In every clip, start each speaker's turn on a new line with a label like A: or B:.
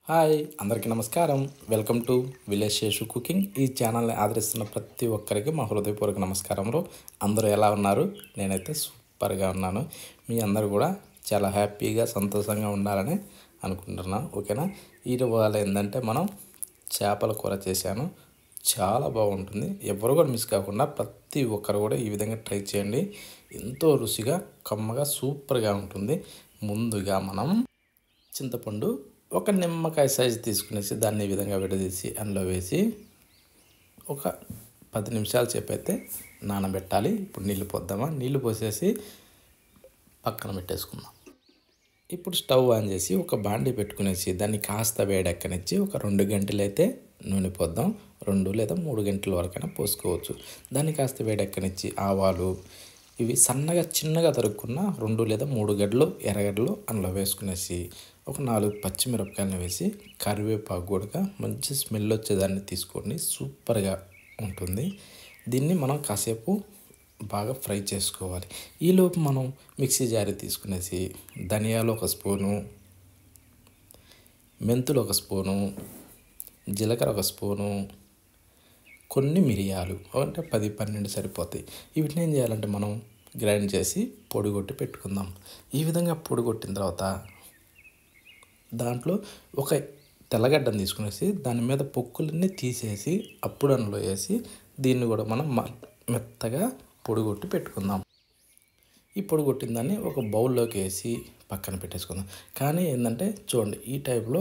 A: hi అందరికీ నమస్కారం welcome to village Sheshu cooking ఈ ఛానల్ని ఆదరిస్తున్న ప్రతి ఒక్కరికి మా హృదయపూర్వక నమస్కారములు అందరూ ఎలా ఉన్నారు నేనైతే సూపర్గా ఉన్నాను మీ అందరూ కూడా చాలా హ్యాపీగా సంతోషంగా ఉండాలని అనుకుంటున్నాను ఓకేనా ఇవాళ ఏంటంటే మనం చేపల కూర చేశాను చాలా బాగుంటుంది ఎవరు కూడా మిస్ కాకుండా ప్రతి ఒక్కరు కూడా ఈ విధంగా ట్రై చేయండి ఎంతో రుచిగా కమ్మగా సూపర్గా ఉంటుంది ముందుగా మనం చింతపండు ఒక నిమ్మకాయ సైజు తీసుకునేసి దాన్ని ఈ విధంగా విడదీసి అందులో వేసి ఒక పది నిమిషాలు సేపు అయితే నానబెట్టాలి ఇప్పుడు నీళ్ళు పోద్దామా నీళ్ళు పోసేసి పక్కన పెట్టేసుకుందాం ఇప్పుడు స్టవ్ ఆన్ చేసి ఒక బాండి పెట్టుకునేసి దాన్ని కాస్త వేడెక్కనిచ్చి ఒక రెండు గంటలు అయితే నూనె పోద్దాం రెండు లేదా మూడు గంటల వరకైనా పోసుకోవచ్చు దాన్ని కాస్త వేడెక్కనిచ్చి ఆవాలు ఇవి సన్నగా చిన్నగా తరుక్కున్న రెండు లేదా మూడు గడ్డలు ఎర్రగడ్డలు అందులో వేసుకునేసి ఒక నాలుగు పచ్చిమిరపకాయలు వేసి కరివేపాకు కూడా మంచి స్మెల్ వచ్చేదాన్ని తీసుకోండి సూపర్గా ఉంటుంది దీన్ని మనం కాసేపు బాగా ఫ్రై చేసుకోవాలి ఈలోపు మనం మిక్సీ జారి తీసుకునేసి ధనియాలు ఒక స్పూను మెంతులు ఒక స్పూను జీలకర్ర ఒక స్పూను కొన్ని మిరియాలు అంటే పది పన్నెండు సరిపోతాయి వీటిని ఏం చేయాలంటే మనం గ్రైండ్ చేసి పొడి కొట్టి పెట్టుకుందాం ఈ విధంగా పొడి కొట్టిన తర్వాత దాంట్లో ఒక తెల్లగడ్డను తీసుకునేసి దాని మీద పొక్కులన్నీ తీసేసి అప్పుడు అందులో వేసి దీన్ని కూడా మనం మ- మెత్తగా పొడి కొట్టి పెట్టుకుందాం ఈ పొడి కొట్టిన దాన్ని ఒక బౌల్లోకి వేసి పక్కన పెట్టేసుకుందాం కానీ ఏంటంటే చూడండి ఈ టైప్లో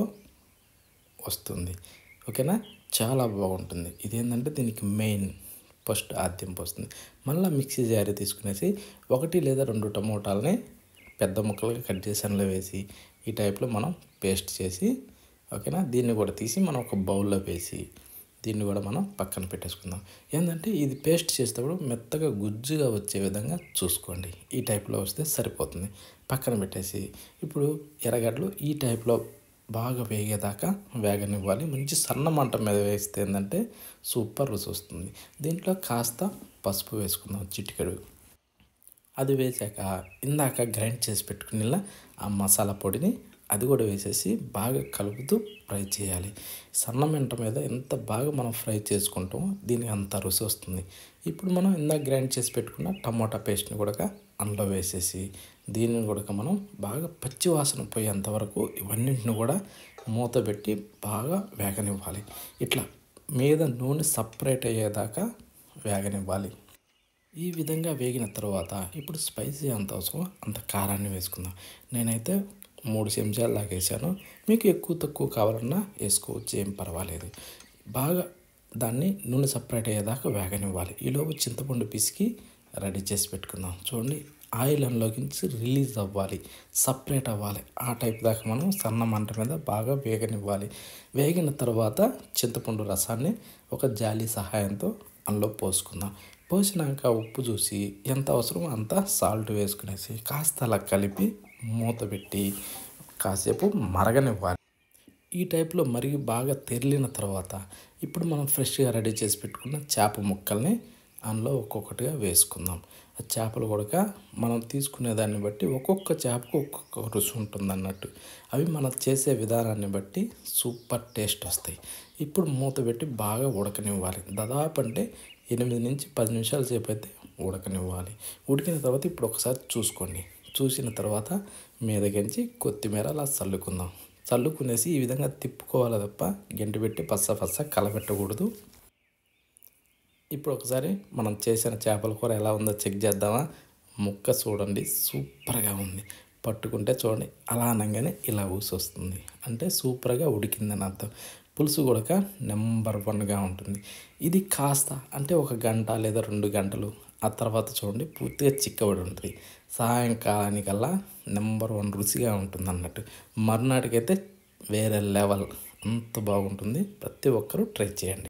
A: వస్తుంది ఓకేనా చాలా బాగుంటుంది ఇదేంటంటే దీనికి మెయిన్ ఫస్ట్ ఆద్యం వస్తుంది మళ్ళీ మిక్సీ జారీ తీసుకునేసి ఒకటి లేదా రెండు టమోటాలని పెద్ద ముక్కలుగా కట్ చేసి అందులో వేసి ఈ టైప్లో మనం పేస్ట్ చేసి ఓకేనా దీన్ని కూడా తీసి మనం ఒక బౌల్లో వేసి దీన్ని కూడా మనం పక్కన పెట్టేసుకుందాం ఏంటంటే ఇది పేస్ట్ చేసేటప్పుడు మెత్తగా గుజ్జుగా వచ్చే విధంగా చూసుకోండి ఈ టైప్లో వస్తే సరిపోతుంది పక్కన పెట్టేసి ఇప్పుడు ఎర్రగడ్డలు ఈ టైప్లో బాగా వేగేదాకా వేగనివ్వాలి మంచి సన్న మంట మీద వేస్తే ఏంటంటే సూపర్ రుచి వస్తుంది దీంట్లో కాస్త పసుపు వేసుకుందాం చిటికెడు అది వేసాక ఇందాక గ్రైండ్ చేసి పెట్టుకునేలా ఆ మసాలా పొడిని అది కూడా వేసేసి బాగా కలుపుతూ ఫ్రై చేయాలి సన్న మంట మీద ఎంత బాగా మనం ఫ్రై చేసుకుంటామో దీనికి అంత రుచి వస్తుంది ఇప్పుడు మనం ఇందాక గ్రైండ్ చేసి పెట్టుకున్న టమాటా పేస్ట్ని కూడా అందులో వేసేసి దీనిని కూడా మనం బాగా పచ్చి వాసన పోయేంత వరకు ఇవన్నింటిని కూడా మూత పెట్టి బాగా వేగనివ్వాలి ఇట్లా మీద నూనె సపరేట్ అయ్యేదాకా వేగనివ్వాలి ఈ విధంగా వేగిన తర్వాత ఇప్పుడు స్పైసీ అంత అవసరం అంత కారాన్ని వేసుకుందాం నేనైతే మూడు చెంచాలు దాకా వేసాను మీకు ఎక్కువ తక్కువ కావాలన్నా వేసుకోవచ్చు ఏం పర్వాలేదు బాగా దాన్ని నూనె సపరేట్ అయ్యేదాకా వేగనివ్వాలి ఈలోపు చింతపండు పిసికి రెడీ చేసి పెట్టుకుందాం చూడండి ఆయిల్ అందులోకించి రిలీజ్ అవ్వాలి సపరేట్ అవ్వాలి ఆ టైప్ దాకా మనం సన్న మంట మీద బాగా వేగనివ్వాలి వేగిన తర్వాత చింతపండు రసాన్ని ఒక జాలి సహాయంతో అందులో పోసుకుందాం పోసినాక ఉప్పు చూసి ఎంత అవసరమో అంత సాల్ట్ వేసుకునేసి కాస్త అలా కలిపి మూత పెట్టి కాసేపు మరగనివ్వాలి ఈ టైప్లో మరిగి బాగా తెరిలిన తర్వాత ఇప్పుడు మనం ఫ్రెష్గా రెడీ చేసి పెట్టుకున్న చేప ముక్కల్ని అందులో ఒక్కొక్కటిగా వేసుకుందాం ఆ చేపలు కూడా మనం తీసుకునే దాన్ని బట్టి ఒక్కొక్క చేపకు ఒక్కొక్క రుచి ఉంటుంది అన్నట్టు అవి మనం చేసే విధానాన్ని బట్టి సూపర్ టేస్ట్ వస్తాయి ఇప్పుడు మూత పెట్టి బాగా ఉడకనివ్వాలి దాదాపు అంటే ఎనిమిది నుంచి పది నిమిషాల సేపు అయితే ఉడకనివ్వాలి ఉడికిన తర్వాత ఇప్పుడు ఒకసారి చూసుకోండి చూసిన తర్వాత మీదకించి కొత్తిమీర అలా చల్లుకుందాం చల్లుకునేసి ఈ విధంగా తిప్పుకోవాలి తప్ప గంటి పెట్టి పచ్చ పచ్చ కలబెట్టకూడదు ఇప్పుడు ఒకసారి మనం చేసిన చేపల కూర ఎలా ఉందో చెక్ చేద్దామా ముక్క చూడండి సూపర్గా ఉంది పట్టుకుంటే చూడండి అలా అనగానే ఇలా ఊసి వస్తుంది అంటే సూపర్గా ఉడికిందని అర్థం పులుసు కూడా నెంబర్ వన్గా ఉంటుంది ఇది కాస్త అంటే ఒక గంట లేదా రెండు గంటలు ఆ తర్వాత చూడండి పూర్తిగా చిక్కబడి ఉంటుంది సాయంకాలానికల్లా నెంబర్ వన్ రుచిగా ఉంటుంది అన్నట్టు మర్నాటికైతే వేరే లెవెల్ అంత బాగుంటుంది ప్రతి ఒక్కరూ ట్రై చేయండి